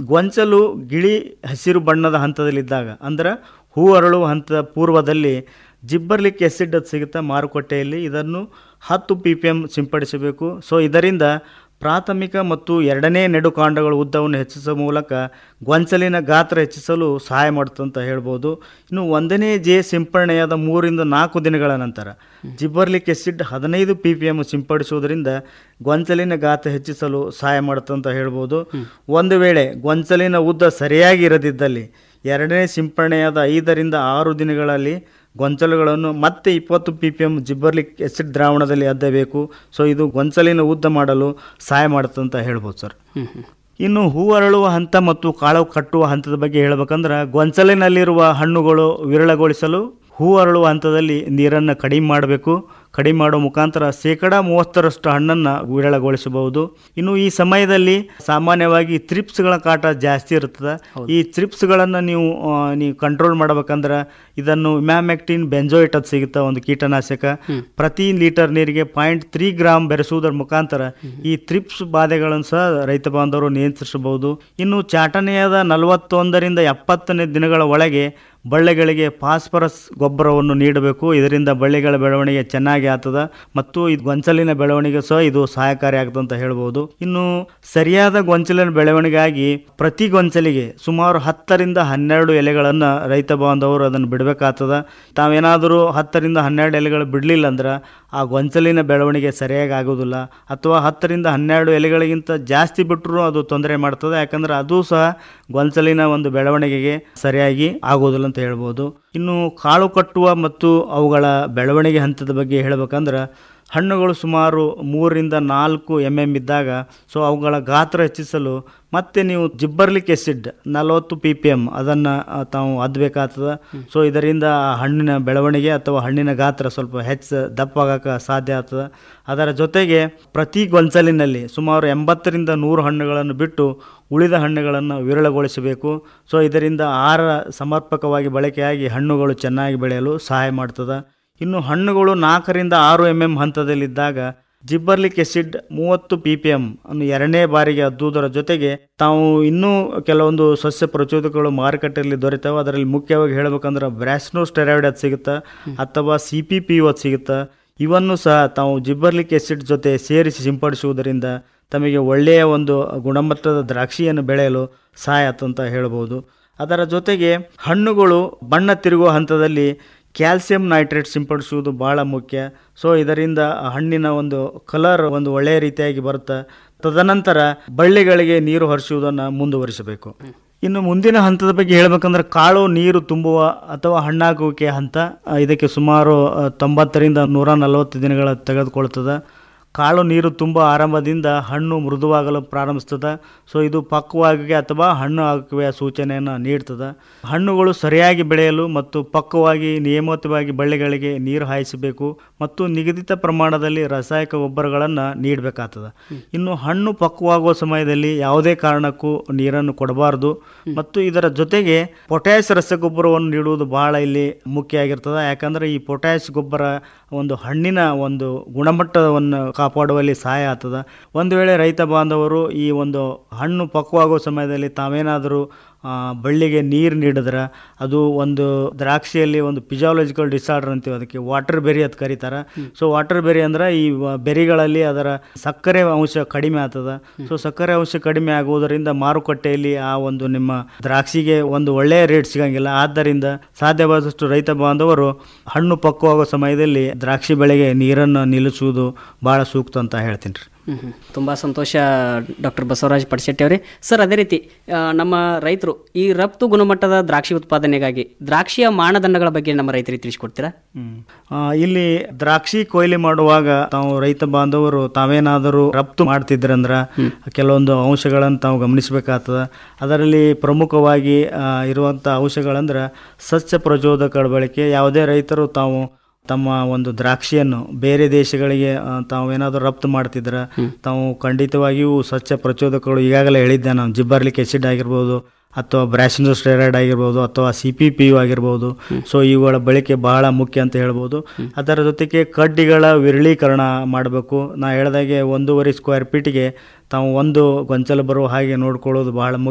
ಗೊಂಚಲು ಗಿಳಿ ಹಸಿರು ಬಣ್ಣದ ಹಂತದಲ್ಲಿದ್ದಾಗ ಅಂದ್ರೆ ಹೂ ಅರಳುವ ಹಂತದ ಪೂರ್ವದಲ್ಲಿ ಜಿಬ್ಬರ್ಲಿಕ್ ಎಸಿಡ್ ಅದು ಸಿಗುತ್ತೆ ಮಾರುಕಟ್ಟೆಯಲ್ಲಿ ಇದನ್ನು ಹತ್ತು ಪಿ ಪಿ ಎಮ್ ಸಿಂಪಡಿಸಬೇಕು ಸೊ ಇದರಿಂದ ಪ್ರಾಥಮಿಕ ಮತ್ತು ಎರಡನೇ ನೆಡುಕಾಂಡಗಳ ಉದ್ದವನ್ನು ಹೆಚ್ಚಿಸುವ ಮೂಲಕ ಗೊಂಚಲಿನ ಗಾತ್ರ ಹೆಚ್ಚಿಸಲು ಸಹಾಯ ಮಾಡುತ್ತೆ ಅಂತ ಹೇಳ್ಬೋದು ಇನ್ನು ಒಂದನೇ ಜೆ ಸಿಂಪರಣೆಯಾದ ಮೂರಿಂದ ನಾಲ್ಕು ದಿನಗಳ ನಂತರ ಜಿಬ್ಬರ್ಲಿಕ್ ಎಸಿಡ್ ಹದಿನೈದು ಪಿ ಪಿ ಎಮ್ ಸಿಂಪಡಿಸುವುದರಿಂದ ಗೊಂಚಲಿನ ಗಾತ್ರ ಹೆಚ್ಚಿಸಲು ಸಹಾಯ ಮಾಡುತ್ತೆ ಅಂತ ಹೇಳ್ಬೋದು ಒಂದು ವೇಳೆ ಗೊಂಚಲಿನ ಉದ್ದ ಸರಿಯಾಗಿ ಇರದಿದ್ದಲ್ಲಿ ಎರಡನೇ ಸಿಂಪರಣೆಯಾದ ಐದರಿಂದ ಆರು ದಿನಗಳಲ್ಲಿ ಗೊಂಚಲುಗಳನ್ನು ಮತ್ತೆ ಇಪ್ಪತ್ತು P P M gibberellic acid ದ್ರಾವಣದಲ್ಲಿ ಅದ್ದಬೇಕು ಸೊ ಇದು ಗೊಂಚಲಿನ ಉದ್ದ ಮಾಡಲು ಸಹಾಯ ಮಾಡುತ್ತೆ ಅಂತ ಹೇಳ್ಬೋದು ಸರ್ ಇನ್ನು ಹೂ ಅರಳುವ ಹಂತ ಮತ್ತು ಕಾಳು ಕಟ್ಟುವ ಹಂತದ ಬಗ್ಗೆ ಹೇಳ್ಬೇಕಂದ್ರೆ ಗೊಂಚಲಿನಲ್ಲಿರುವ ಹಣ್ಣುಗಳು ವಿರಳಗೊಳಿಸಲು ಹೂ ಅರಳುವ ಹಂತದಲ್ಲಿ ನೀರನ್ನು ಕಡಿಮೆ ಮಾಡಬೇಕು ಕಡಿಮೆ ಮಾಡುವ ಮುಖಾಂತರ ಶೇಕಡ ಮೂವತ್ತರಷ್ಟು ಹಣ್ಣನ್ನು ವಿರಳಗೊಳಿಸಬಹುದು ಇನ್ನು ಈ ಸಮಯದಲ್ಲಿ ಸಾಮಾನ್ಯವಾಗಿ ತ್ರಿಪ್ಸ್ಗಳ ಕಾಟ ಜಾಸ್ತಿ ಇರ್ತದೆ ಈ ತ್ರಿಪ್ಸ್ಗಳನ್ನು ನೀವು ಆ, ನೀವು ಕಂಟ್ರೋಲ್ ಮಾಡ್ಬೇಕಂದ್ರೆ ಇದನ್ನು ಇಮ್ಯಾಮೆಕ್ಟಿನ್ ಬೆಂಜೋಯಿಟ್ ಅದು ಸಿಗುತ್ತೆ ಒಂದು ಕೀಟನಾಶಕ ಪ್ರತಿ ಲೀಟರ್ ನೀರಿಗೆ ಪಾಯಿಂಟ್ ತ್ರೀ ಗ್ರಾಮ್ ಬೆರೆಸುವುದರ ಮುಖಾಂತರ ಈ ತ್ರಿಪ್ಸ್ ಬಾಧೆಗಳನ್ನು ಸಹ ರೈತ ಬಾಂಧವರು ನಿಯಂತ್ರಿಸಬಹುದು ಇನ್ನು ಚಾಟನೆಯಾದ ನಲವತ್ತೊಂದರಿಂದ ಎಪ್ಪತ್ತನೇ ದಿನಗಳ ಒಳಗೆ ಬಳ್ಳಿಗಳಿಗೆ ಫಾಸ್ಫರಸ್ ಗೊಬ್ಬರವನ್ನು ನೀಡಬೇಕು ಇದರಿಂದ ಬಳ್ಳಿಗಳ ಬೆಳವಣಿಗೆ ಚೆನ್ನಾಗಿ ಆಗ್ತದ ಮತ್ತು ಈ ಗೊಂಚಲಿನ ಬೆಳವಣಿಗೆ ಸಹ ಇದು ಸಹಾಯಕಾರಿ ಆಗ್ತದೆ ಅಂತ ಹೇಳ್ಬೋದು ಇನ್ನು ಸರಿಯಾದ ಗೊಂಚಲಿನ ಬೆಳವಣಿಗೆಗಾಗಿ ಪ್ರತಿ ಗೊಂಚಲಿಗೆ ಸುಮಾರು ಹತ್ತರಿಂದ ಹನ್ನೆರಡು ಎಲೆಗಳನ್ನು ರೈತ ಬಾಂಧವರು ಅದನ್ನು ಬಿಡಬೇಕಾಗ್ತದ ತಾವೇನಾದರೂ ಹತ್ತರಿಂದ ಹನ್ನೆರಡು ಎಲೆಗಳು ಬಿಡಲಿಲ್ಲ ಅಂದ್ರೆ ಆ ಗೊಂಚಲಿನ ಬೆಳವಣಿಗೆ ಸರಿಯಾಗಿ ಆಗೋದಿಲ್ಲ ಅಥವಾ ಹತ್ತರಿಂದ ಹನ್ನೆರಡು ಎಲೆಗಳಿಗಿಂತ ಜಾಸ್ತಿ ಬಿಟ್ಟರು ಅದು ತೊಂದರೆ ಮಾಡ್ತದೆ ಯಾಕಂದ್ರೆ ಅದು ಸಹ ಗೊಂಚಲಿನ ಒಂದು ಬೆಳವಣಿಗೆಗೆ ಸರಿಯಾಗಿ ಆಗೋದಿಲ್ಲ ಅಂತ ಹೇಳ್ಬೋದು ಇನ್ನು ಕಾಳು ಕಟ್ಟುವ ಮತ್ತು ಅವುಗಳ ಬೆಳವಣಿಗೆ ಹಂತದ ಬಗ್ಗೆ ಹೇಳ್ಬೇಕಂದ್ರೆ ಹಣ್ಣುಗಳು ಸುಮಾರು ಮೂರರಿಂದ ನಾಲ್ಕು ಎಮ್ ಎಮ್ ಇದ್ದಾಗ ಸೊ ಅವುಗಳ ಗಾತ್ರ ಹೆಚ್ಚಿಸಲು ಮತ್ತೆ ನೀವು ಜಿಬ್ಬರ್ಲಿಕ್ ಎಸಿಡ್ ನಲವತ್ತು ಪಿ ಪಿ ಎಮ್ ಅದನ್ನು ತಾವು ಅದ್ಬೇಕಾಗ್ತದೆ ಸೊ ಇದರಿಂದ ಆ ಹಣ್ಣಿನ ಬೆಳವಣಿಗೆ ಅಥವಾ ಹಣ್ಣಿನ ಗಾತ್ರ ಸ್ವಲ್ಪ ಹೆಚ್ಚು ದಪ್ಪಾಗಕ್ಕೆ ಸಾಧ್ಯ ಆಗ್ತದೆ ಅದರ ಜೊತೆಗೆ ಪ್ರತಿ ಗೊಂಚಲಿನಲ್ಲಿ ಸುಮಾರು ಎಂಬತ್ತರಿಂದ ನೂರು ಹಣ್ಣುಗಳನ್ನು ಬಿಟ್ಟು ಉಳಿದ ಹಣ್ಣುಗಳನ್ನು ವಿರಳಗೊಳಿಸಬೇಕು ಸೊ ಇದರಿಂದ ಆಹಾರ ಸಮರ್ಪಕವಾಗಿ ಬಳಕೆಯಾಗಿ ಹಣ್ಣುಗಳು ಚೆನ್ನಾಗಿ ಬೆಳೆಯಲು ಸಹಾಯ ಮಾಡ್ತದೆ ಇನ್ನು ಹಣ್ಣುಗಳು ನಾಲ್ಕರಿಂದ ಆರು ಎಮ್ ಎಮ್ ಹಂತದಲ್ಲಿದ್ದಾಗ ಜಿಬ್ಬರ್ಲಿಕ್ ಎಸಿಡ್ ಮೂವತ್ತು ಪಿ ಪಿ ಎಮ್ ಅನ್ನು ಎರಡನೇ ಬಾರಿಗೆ ಅದ್ದುವುದರ ಜೊತೆಗೆ ತಾವು ಇನ್ನೂ ಕೆಲವೊಂದು ಸಸ್ಯ ಪ್ರಚೋದಕಗಳು ಮಾರುಕಟ್ಟೆಯಲ್ಲಿ ದೊರೆತಾವೆ ಅದರಲ್ಲಿ ಮುಖ್ಯವಾಗಿ ಹೇಳ್ಬೇಕಂದ್ರೆ ಬ್ರಾಸ್ನೋ ಸ್ಟೆರಾಯ್ಡ್ ಅದು ಸಿಗುತ್ತೆ ಅಥವಾ ಸಿ ಪಿ ಪಿ ಯು ಅದು ಸಿಗುತ್ತೆ ಇವನ್ನು ಸಹ ತಾವು ಜಿಬ್ಬರ್ಲಿಕ್ ಎಸಿಡ್ ಜೊತೆ ಸೇರಿಸಿ ಸಿಂಪಡಿಸುವುದರಿಂದ ತಮಗೆ ಒಳ್ಳೆಯ ಒಂದು ಗುಣಮಟ್ಟದ ದ್ರಾಕ್ಷಿಯನ್ನು ಬೆಳೆಯಲು ಸಹಾಯ ಆತಂತ ಹೇಳ್ಬೋದು ಅದರ ಜೊತೆಗೆ ಹಣ್ಣುಗಳು ಬಣ್ಣ ತಿರುಗುವ ಹಂತದಲ್ಲಿ ಕ್ಯಾಲ್ಸಿಯಂ ನೈಟ್ರೇಟ್ ಸಿಂಪಡಿಸುವುದು ಭಾಳ ಮುಖ್ಯ ಸೊ ಇದರಿಂದ ಹಣ್ಣಿನ ಒಂದು ಕಲರ್ ಒಂದು ಒಳ್ಳೆಯ ರೀತಿಯಾಗಿ ಬರುತ್ತೆ ತದನಂತರ ಬಳ್ಳಿಗಳಿಗೆ ನೀರು ಹರಿಸುವುದನ್ನು ಮುಂದುವರಿಸಬೇಕು ಇನ್ನು ಮುಂದಿನ ಹಂತದ ಬಗ್ಗೆ ಹೇಳ್ಬೇಕಂದ್ರೆ ಕಾಳು ನೀರು ತುಂಬುವ ಅಥವಾ ಹಣ್ಣಾಗುವಿಕೆ ಹಂತ ಆ, ಇದಕ್ಕೆ ಸುಮಾರು ಆ, ತೊಂಬತ್ತರಿಂದ ನೂರ ನಲವತ್ತು ದಿನಗಳ ತೆಗೆದುಕೊಳ್ತದೆ ಕಾಳು ನೀರು ತುಂಬ ಆರಂಭದಿಂದ ಹಣ್ಣು ಮೃದುವಾಗಲು ಪ್ರಾರಂಭಿಸ್ತದೆ ಸೊ ಇದು ಪಕ್ವವಾಗಿ ಅಥವಾ ಹಣ್ಣು ಆಗುವಿಕೆಯ ಸೂಚನೆಯನ್ನು ನೀಡ್ತದೆ ಹಣ್ಣುಗಳು ಸರಿಯಾಗಿ ಬೆಳೆಯಲು ಮತ್ತು ಪಕ್ವವಾಗಿ ನಿಯಮಿತವಾಗಿ ಬಳ್ಳಿಗಳಿಗೆ ನೀರು ಹಾಯಿಸಬೇಕು ಮತ್ತು ನಿಗದಿತ ಪ್ರಮಾಣದಲ್ಲಿ ರಾಸಾಯನಿಕ ಗೊಬ್ಬರಗಳನ್ನು ನೀಡಬೇಕಾಗ್ತದೆ ಇನ್ನು ಹಣ್ಣು ಪಕ್ವವಾಗುವ ಸಮಯದಲ್ಲಿ ಯಾವುದೇ ಕಾರಣಕ್ಕೂ ನೀರನ್ನು ಕೊಡಬಾರ್ದು ಮತ್ತು ಇದರ ಜೊತೆಗೆ ಪೊಟ್ಯಾಶ್ ರಸಗೊಬ್ಬರವನ್ನು ನೀಡುವುದು ಬಹಳ ಇಲ್ಲಿ ಮುಖ್ಯ ಆಗಿರ್ತದೆ ಯಾಕಂದರೆ ಈ ಪೊಟ್ಯಾಶ್ ಗೊಬ್ಬರ ಒಂದು ಹಣ್ಣಿನ ಒಂದು ಗುಣಮಟ್ಟವನ್ನು ಕಾಪಾಡುವಲ್ಲಿ ಸಹಾಯ ಆಗ್ತದೆ ಒಂದು ವೇಳೆ ರೈತ ಬಾಂಧವರು ಈ ಒಂದು ಹಣ್ಣು ಪಕ್ವಾಗೋ ಸಮಯದಲ್ಲಿ ತಾವೇನಾದರೂ ಆ, ಬಳ್ಳಿಗೆ ನೀರು ನೀಡಿದ್ರೆ ಅದು ಒಂದು ದ್ರಾಕ್ಷಿಯಲ್ಲಿ ಒಂದು ಫಿಸಿಯಾಲಜಿಕಲ್ ಡಿಸಾರ್ಡರ್ ಅಂತೀವಿ ಅದಕ್ಕೆ ವಾಟರ್ ಬೆರಿ ಅಂತ ಕರೀತಾರೆ ಸೊ ವಾಟರ್ ಬೆರಿ ಅಂದ್ರೆ ಈ ವ- ಬೆರಿಗಳಲ್ಲಿ ಅದರ ಸಕ್ಕರೆ ಅಂಶ ಕಡಿಮೆ ಆಗ್ತದೆ ಸೊ ಸಕ್ಕರೆ ಅಂಶ ಕಡಿಮೆ ಆಗುವುದರಿಂದ ಮಾರುಕಟ್ಟೆಯಲ್ಲಿ ಆ ಒಂದು ನಿಮ್ಮ ದ್ರಾಕ್ಷಿಗೆ ಒಂದು ಒಳ್ಳೆಯ ರೇಟ್ ಸಿಗಂಗಿಲ್ಲ ಆದ್ದರಿಂದ ಸಾಧ್ಯವಾದಷ್ಟು ರೈತ ಬಾಂಧವರು ಹಣ್ಣು ಪಕ್ವಾಗೋ ಸಮಯದಲ್ಲಿ ದ್ರಾಕ್ಷಿ ಬೆಳೆಗೆ ನೀರನ್ನು ನಿಲ್ಲಿಸುವುದು ಬಹಳ ಸೂಕ್ತ ಅಂತ ಹೇಳ್ತೀನಿ ರೀ ಹ್ಮ್ ಹ್ಮ್. ತುಂಬಾ ಸಂತೋಷ ಡಾಕ್ಟರ್ ಬಸವರಾಜ್ ಪಡಿಶೆಟ್ಟಿ ಅವರೇ ಸರ್ ಅದೇ ರೀತಿ ಆ, ನಮ್ಮ ರೈತರು ಈ ರಫ್ತು ಗುಣಮಟ್ಟದ ದ್ರಾಕ್ಷಿ ಉತ್ಪಾದನೆಗಾಗಿ ದ್ರಾಕ್ಷಿಯ ಮಾನದಂಡಗಳ ಬಗ್ಗೆ ನಮ್ಮ ರೈತರಿಗೆ ತಿಳಿಸ್ಕೊಡ್ತೀರಾ ಹ್ಮ್. ಆ, ಇಲ್ಲಿ ದ್ರಾಕ್ಷಿ ಕೊಯ್ಲಿ ಮಾಡುವಾಗ ತಾವು ರೈತ ಬಾಂಧವರು ತಾವೇನಾದರೂ ರಫ್ತು ಮಾಡ್ತಿದ್ರಂದ್ರ ಕೆಲವೊಂದು ಅಂಶಗಳನ್ನು ತಾವು ಗಮನಿಸಬೇಕಾಗ್ತದೆ ಅದರಲ್ಲಿ ಪ್ರಮುಖವಾಗಿ ಆ, ಇರುವಂಥ ಅಂಶಗಳಂದ್ರೆ ಸಸ್ಯ ಪ್ರಚೋದಕಗಳ ಬಳಕೆ ಯಾವುದೇ ರೈತರು ತಾವು ತಮ್ಮ ಒಂದು ದ್ರಾಕ್ಷಿಯನ್ನು ಬೇರೆ ದೇಶಗಳಿಗೆ ಆ, ತಾವೇನಾದರೂ ರಫ್ತು ಮಾಡ್ತಿದ್ರೆ ತಾವು ಖಂಡಿತವಾಗಿಯೂ ಸಸ್ಯ ಪ್ರಚೋದಕಗಳು ಈಗಾಗಲೇ ಹೇಳಿದ್ದೆ ನಾನು ಜಿಬ್ಬರ್ಲಿಕ್ ಎಸಿಡ್ ಆಗಿರ್ಬೋದು ಅಥವಾ ಬ್ರಾಸಿನೋ ಸ್ಟೆರಾಯ್ಡ್ ಆಗಿರ್ಬೋದು ಅಥವಾ ಸಿ ಪಿ ಪಿ ಯು ಆಗಿರ್ಬೋದು ಸೊ ಇವುಗಳ ಬಳಕೆ ಬಹಳ ಮುಖ್ಯ ಅಂತ ಹೇಳ್ಬೋದು ಅದರ ಜೊತೆಗೆ ಕಡ್ಡಿಗಳ ವಿರಳೀಕರಣ ಮಾಡಬೇಕು ನಾ ಹೇಳ್ದಾಗೆ ಒಂದೂವರೆ ಸ್ಕ್ವೇರ್ ಫೀಟಿಗೆ ತಾವು ಒಂದು ಗೊಂಚಲು ಬರುವ ಹಾಗೆ ನೋಡ್ಕೊಳ್ಳೋದು ಬಹಳ ಮುಖ್ಯ